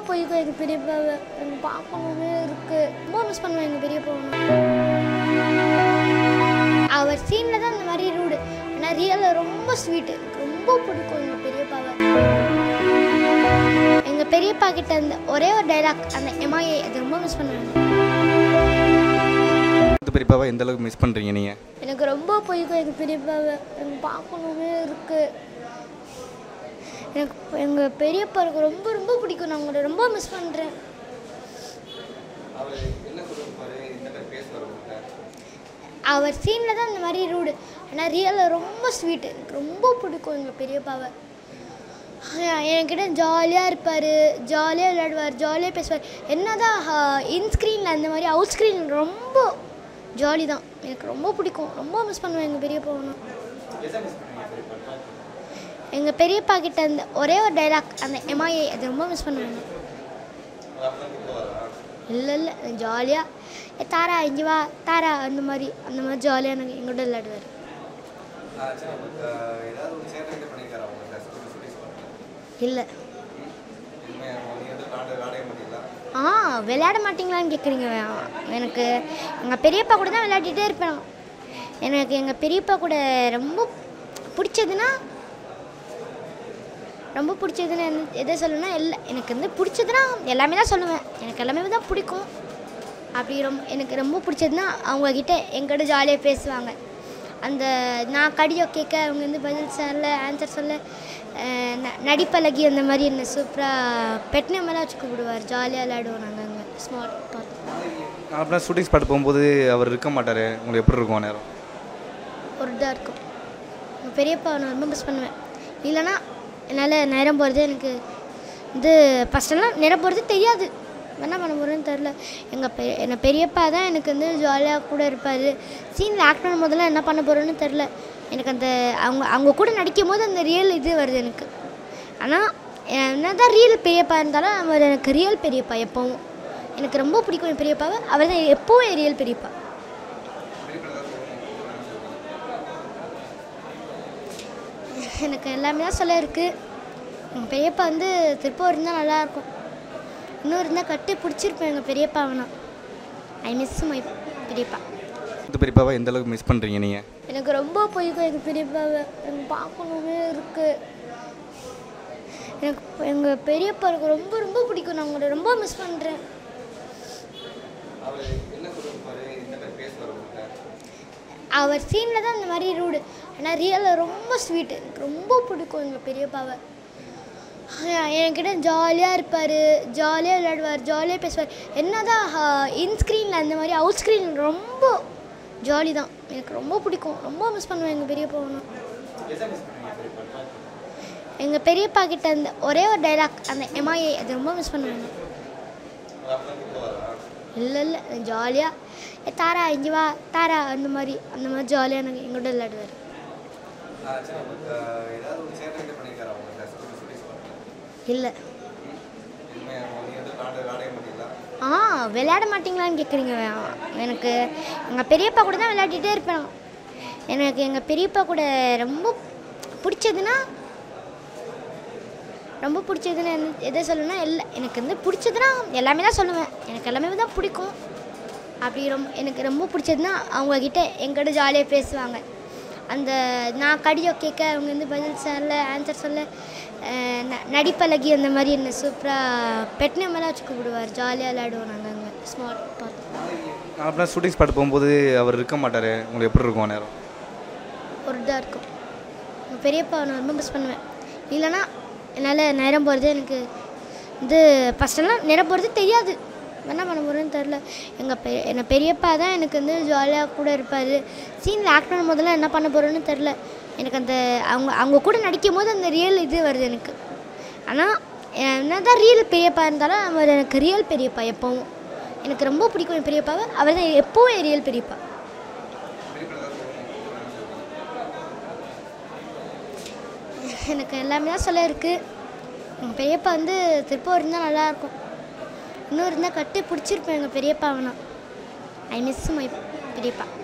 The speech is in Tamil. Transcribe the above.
பிடிக்கும் எங்கள் பெரியப்பாவை எனக்கு பார்க்கணுன்னு இருக்குது ரொம்ப மிஸ் பண்ணுவேன் எங்கள் பெரியப்பாவை அவர் சீனில் தான் இந்த மாதிரி ரூடு ஆனால் ரியலில் ரொம்ப ஸ்வீட்டு எனக்கு ரொம்ப பிடிக்கும் எங்கள் பெரியப்பாவை எங்கள் பெரியப்பா கிட்ட இருந்த ஒரே ஒரு டைலாக் அந்த எம்ஐஏ அது ரொம்ப மிஸ் பண்ணுவேன் மூத்த பெரியப்பாவை எந்த அளவுக்கு மிஸ் பண்ணுறீங்க நீங்கள் எனக்கு ரொம்ப பிடிக்கும் எங்கள் பெரியப்பாவை எனக்கு பார்க்கணுன்னு இருக்குது எனக்கு எங்கள் பெரியப்பா எனக்கு ரொம்ப ரொம்ப பிடிக்கும் நான் உங்களை ரொம்ப மிஸ் பண்ணுறேன் அவர் சீனில் தான் இந்த மாதிரி ரூடு ஆனால் ரியலில் ரொம்ப ஸ்வீட்டு எனக்கு ரொம்ப பிடிக்கும் எங்கள் பெரியப்பாவை ஆஹ் என்கிட்ட ஜாலியாக இருப்பார் ஜாலியாக விளையாடுவார் ஜாலியாக பேசுவார் என்னதான் இன்ஸ்க்ரீனில் அந்த மாதிரி அவுட் ஸ்க்ரீன் ரொம்ப ஜாலி தான் எனக்கு ரொம்ப பிடிக்கும் ரொம்ப மிஸ் பண்ணுவேன் எங்கள் பெரியப்பாவை எங்கள் பெரியப்பா கிட்ட இருந்த ஒரே ஒரு டைலாக் அந்த எம்ஐஏ அது ரொம்ப மிஸ் பண்ணுவேன் இல்லை இல்லை ஜாலியாக ஏ தாரா இங்கே வா தாரா அந்த மாதிரி அந்த மாதிரி ஜாலியாக எனக்கு எங்கூட விளையாடுவார் இல்லை ஆ விளையாட மாட்டீங்களான்னு கேட்குறீங்க எனக்கு எங்கள் பெரியப்பா கூட தான் விளையாடிட்டே இருப்பேன் நான். எனக்கு எங்கள் பெரியப்பா கூட ரொம்ப பிடிச்சதுன்னா ரொம்ப பிடிச்சதுன்னு என்ன- எதை சொல்லணும்னா இல்லை எனக்கு வந்து பிடிச்சதுன்னா எல்லாமே தான் சொல்லுவேன் எனக்கு எல்லாமே தான் பிடிக்கும் அப்படி ரொம்ப எனக்கு ரொம்ப பிடிச்சதுன்னா அவங்கக்கிட்ட என்கிட்ட ஜாலியாக பேசுவாங்க அந்த நான் கடியோ கேட்க அவங்க வந்து பதில் சொல்ல ஆன்சர் சொல்ல அஹ், ந- நடிப்பழகி அந்த மாதிரி என்ன சூப்பராக பெட் நேமெல்லாம் வச்சு கூப்பிடுவார் ஜாலியாக விளையாடுவோம் நாங்கள் அங்கே ஸ்மார்ட் பார்த்து நான் அப்படின்னா ஷூட்டிங் ஸ்பாட் போகும்போது அவர் இருக்க மாட்டார் உங்களுக்கு எப்படி இருக்கும் நேரம் ஒரு இதாக இருக்கும் எங்கள் பெரியப்பா நான் ரொம்ப மிஸ் பண்ணுவேன் இல்லைன்னா என்னால் நேரம் போகிறது எனக்கு இது ஃபஸ்ட்டெல்லாம் நேரம் போகிறது தெரியாது என்ன பண்ண போகிறேன்னு தெரில எங்கள் பெ என்ன பெரியப்பா தான் எனக்கு வந்து ஜாலியாக கூட இருப்பார் சீனில் ஆக்ட் பண்ணும் போதெல்லாம் என்ன பண்ண போகிறேன்னு தெரில எனக்கு அந்த அவங்க அவங்க கூட நடிக்கும் போது அந்த ரியல் இது வருது எனக்கு ஆனால் என்ன தான் ரியல் பெரியப்பா இருந்தாலும் அவர் எனக்கு ரியல் பெரியப்பா எப்போவும் எனக்கு ரொம்ப பிடிக்கும் என் பெரியப்பாவை அவர் தான் எப்போவும் என் ரியல் பெரியப்பா எனக்கு எல்லாமே தான் சொல்ல இருக்குது எங்கள் பெரியப்பா வந்து திருப்பூர் இருந்தால் நல்லாயிருக்கும் இன்னும் இருந்தால் கட்டி பிடிச்சிருப்பேன் எங்கள் பெரியப்பாவை நான் ஐ மிஸ் மை பெரியப்பா மூத்த பெரியப்பாவை எந்த அளவுக்கு மிஸ் பண்ணுறீங்க நீங்கள் எனக்கு ரொம்ப பிடிக்கும் எங்கள் பெரியப்பாவை எனக்கு பார்க்கணுன்னு இருக்குது எனக்கு எங்கள் பெரியப்பா எனக்கு ரொம்ப ரொம்ப பிடிக்கும் நான் உங்களை ரொம்ப மிஸ் பண்ணுறேன் அவர் சீனில் தான் இந்த மாதிரி ரூடு ஆனால் ரியலில் ரொம்ப ஸ்வீட்டு எனக்கு ரொம்ப பிடிக்கும் எங்கள் பெரியப்பாவை ஆஹ் என்கிட்ட ஜாலியாக இருப்பார் ஜாலியாக விளையாடுவார் ஜாலியாக பேசுவார் என்னதான் இன்ஸ்க்ரீனில் அந்த மாதிரி அவுட் ஸ்க்ரீன் ரொம்ப ஜாலி தான் எனக்கு ரொம்ப பிடிக்கும் ரொம்ப மிஸ் பண்ணுவேன் எங்கள் பெரியப்பாவை நான் எங்கள் பெரியப்பா கிட்ட இருந்த ஒரே ஒரு டைலாக் அந்த எம்ஐஏ அது ரொம்ப மிஸ் பண்ணுவேன் இல்லை இல்லை ஜாலியாக ஏ தாரா இங்கே வா தாரா அந்த மாதிரி அந்த மாதிரி ஜாலியாக எனக்கு எங்கூட விளையாடுவார் இல்லை ஆ விளையாட மாட்டீங்களான்னு கேட்குறீங்க எனக்கு எங்கள் பெரியப்பா கூட தான் விளையாடிட்டே இருப்பேன் நான். எனக்கு எங்கள் பெரியப்பா கூட ரொம்ப பிடிச்சதுன்னா ரொம்ப பிடிச்சதுன்னு என்ன- எதை சொல்லணும்னா இல்லை எனக்கு வந்து பிடிச்சதுன்னா எல்லாமே தான் சொல்லுவேன் எனக்கு எல்லாமே தான் பிடிக்கும் அப்படி ரொம்ப எனக்கு ரொம்ப பிடிச்சதுன்னா அவங்கக்கிட்ட என்கிட்ட ஜாலியாக பேசுவாங்க அந்த நான் கடியோ கேட்க அவங்க வந்து பதில் சொல்ல ஆன்சர் சொல்ல அஹ், ந- நடிப்பழகி அந்த மாதிரி என்ன சூப்பராக பெட் நேமெல்லாம் வச்சு கூப்பிடுவார் ஜாலியாக விளையாடுவோம் நாங்கள் அங்கே ஸ்மார்ட் பார்த்து நான் அப்படின்னா ஷூட்டிங் ஸ்பாட் போகும்போது அவர் இருக்க மாட்டார் உங்களுக்கு எப்படி இருக்கும் நேரம் ஒரு இதாக இருக்கும் எங்கள் பெரியப்பா நான் ரொம்ப மிஸ் பண்ணுவேன் இல்லைன்னா என்னால் நேரம் போகிறது எனக்கு இது ஃபஸ்ட்டெல்லாம் நேரம் போகிறது தெரியாது என்ன பண்ண போகிறேன்னு தெரில எங்கள் பெ என்ன பெரியப்பா தான் எனக்கு வந்து ஜாலியாக கூட இருப்பார் சீனில் ஆக்ட் பண்ணும் போதெல்லாம் என்ன பண்ண போகிறேன்னு தெரில எனக்கு அந்த அவங்க அவங்க கூட நடிக்கும் போது அந்த ரியல் இது வருது எனக்கு ஆனால் என்ன தான் ரியல் பெரியப்பா இருந்தாலும் அவர் எனக்கு ரியல் பெரியப்பா எப்போவும் எனக்கு ரொம்ப பிடிக்கும் என் பெரியப்பாவை அவர் தான் எப்போவும் என் ரியல் பெரியப்பா எனக்கு எல்லாமே தான் சொல்ல இருக்குது எங்கள் பெரியப்பா வந்து திருப்பூர் இருந்தால் நல்லாயிருக்கும் இன்னும் இருந்தால் கட்டி பிடிச்சிருப்பேன் எங்கள் பெரியப்பாவை நான் ஐ மிஸ் மை பெரியப்பா